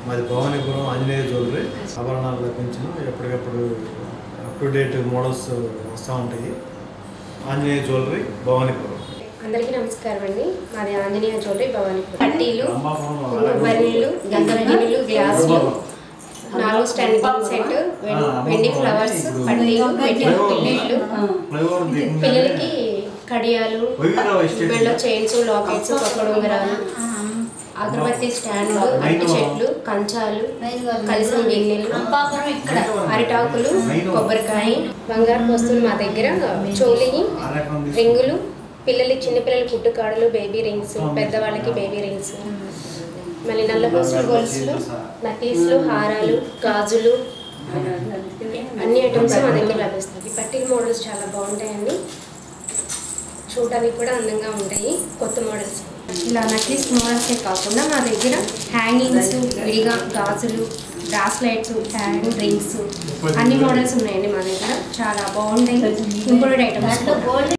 మాది భవానీపురం ఆంజనేయ జ్యువెలరీ ఆభరణాలు లభించను ఎప్పటికప్పుడు అప్ టు డేట్ మోడల్స్ వస్తూ ఉంటాయి ఆంజనేయ జ్యువెలరీ భవానీపురం అందరికీ నమస్కారం అండి మాది ఆంజనేయ జ్యువెలరీ భవానీపురం పట్టీలు బర్నీలు గంధరగిణులు గ్లాసులు నాలుగు స్టాండింగ్ సెట్ వెండి ఫ్లవర్స్ పట్టీలు వెడ్డింగ్ పిల్లలు పిల్లలకి కడియాలు మెళ్ళ చైన్స్ లాకెట్స్ కొక్కడ ఉంగరాలు అగరబత్తి స్టాండ్ అరటి చెట్లు కంచాలు కలిసం గిన్నెలు అరిటాకులు కొబ్బరికాయ బంగారు వస్తువులు మా దగ్గర చోలి రింగులు పిల్లలకి చిన్నపిల్లల పుట్టుకాడలు బేబీ రింగ్స్ పెద్దవాళ్ళకి బేబీ రింగ్స్ మళ్ళీ నల్ల పోస్టులు గొలుసులు నక్లీస్లు హారాలు గాజులు అన్ని ఐటమ్స్ మా దగ్గర లభిస్తాయి పట్టిల్ మోడల్స్ చాలా బాగుంటాయండి చూడడానికి కూడా అందంగా ఉంటాయి కొత్త మోడల్స్ ఇలా నక్లీస్ మోడల్సే కాకుండా మా దగ్గర హ్యాంగింగ్స్ విడిగా గాజులు బ్రాస్లెట్స్ హ్యాండ్ రింగ్స్ అన్ని మోడల్స్ ఉన్నాయండి మా దగ్గర చాలా బాగుంటాయి ఇంపోర్టెడ్ ఐటమ్స్